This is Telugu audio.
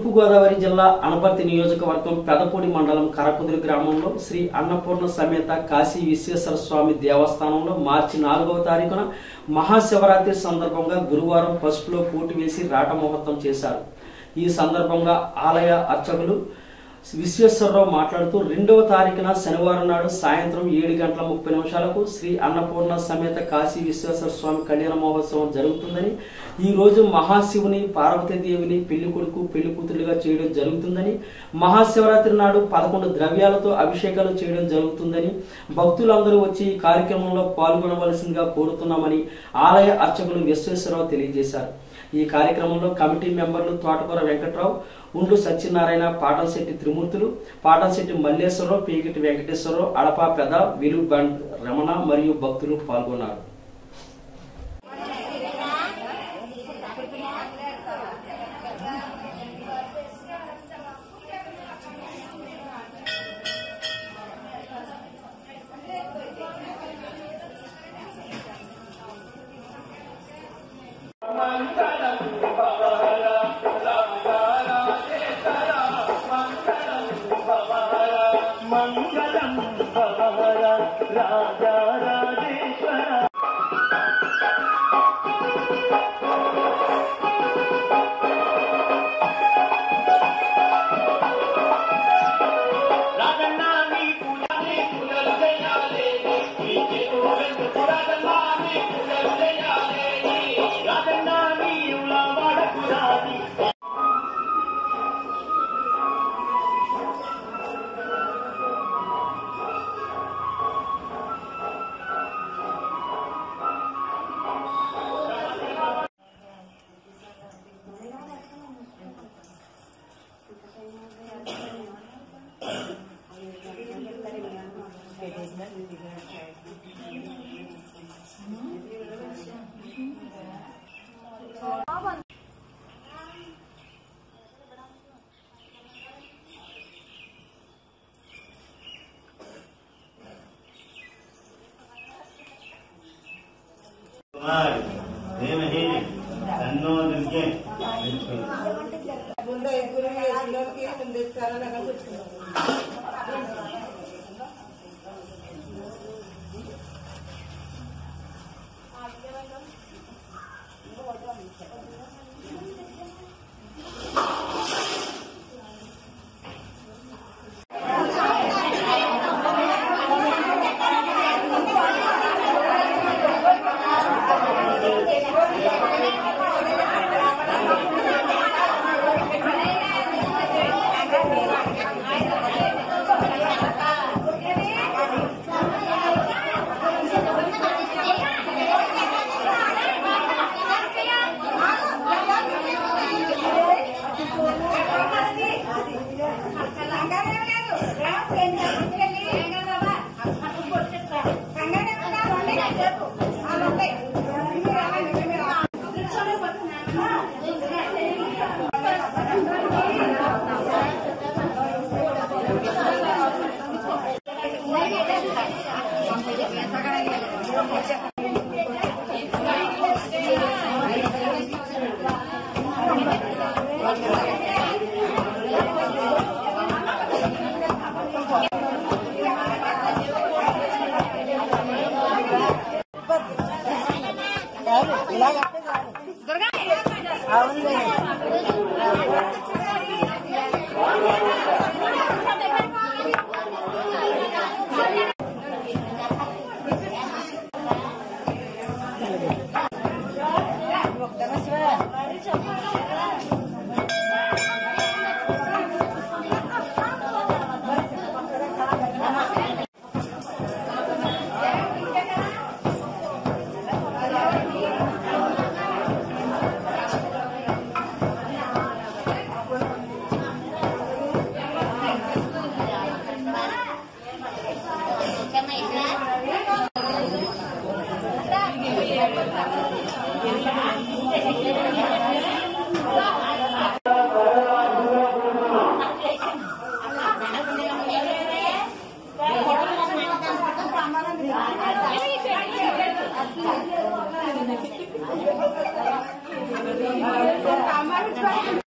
తూర్పుగోదావరి జిల్లా అనపర్తి నియోజకవర్గం పెదపూడి మండలం కరకుదురు గ్రామంలో శ్రీ అన్నపూర్ణ సమేత కాశీ విశ్వేశ్వర స్వామి దేవస్థానంలో మార్చి నాలుగవ తారీఖున మహాశివరాత్రి సందర్భంగా గురువారం పసుపులో పోటు వేసి రాట ముహూర్తం చేశారు ఈ సందర్భంగా ఆలయ అర్చకులు విశ్వేశ్వరరావు మాట్లాడుతూ రెండవ తారీఖున శనివారం నాడు సాయంత్రం ఏడు గంటల ముప్పై నిమిషాలకు శ్రీ అన్నపూర్ణ సమేత కాశీ విశ్వేశ్వర స్వామి కళ్యాణ మహోత్సవం జరుగుతుందని ఈ రోజు మహాశివుని పార్వతీదేవిని పెళ్లి కొడుకు పెళ్లి కూతురుగా చేయడం జరుగుతుందని మహాశివరాత్రి నాడు పదకొండు ద్రవ్యాలతో అభిషేకాలు చేయడం జరుగుతుందని భక్తులందరూ వచ్చి ఈ కార్యక్రమంలో పాల్గొనవలసిందిగా కోరుతున్నామని ఆలయ అర్చకులు విశ్వేశ్వరరావు తెలియజేశారు ఈ కార్యక్రమంలో కమిటీ మెంబర్లు తోటకూర వెంకట్రావు ఉండ్లు సత్యనారాయణ పాటంశెట్టి త్రిమూర్తులు పాటంశెట్టి మల్లేశ్వరరావు పీకిటి వెంకటేశ్వరరావు అడపా పెద విలు బండ్ రమణ మరియు భక్తులు పాల్గొన్నారు మంగళం భవర రాజా రాజేశ్వర రాజన్న నీ పూజని పూజలు చేయాలి నీ చేతులు వెంటుకు రాజన్న నీ పూజలు చేయాలి రాజన్న నీ ఉలా వాడకు రాది कुमार धीमहि तन्नो दुर्गे ముందు ఎగ్గురు వేసులోకి ముందు కరోనా కూర్చున్నాం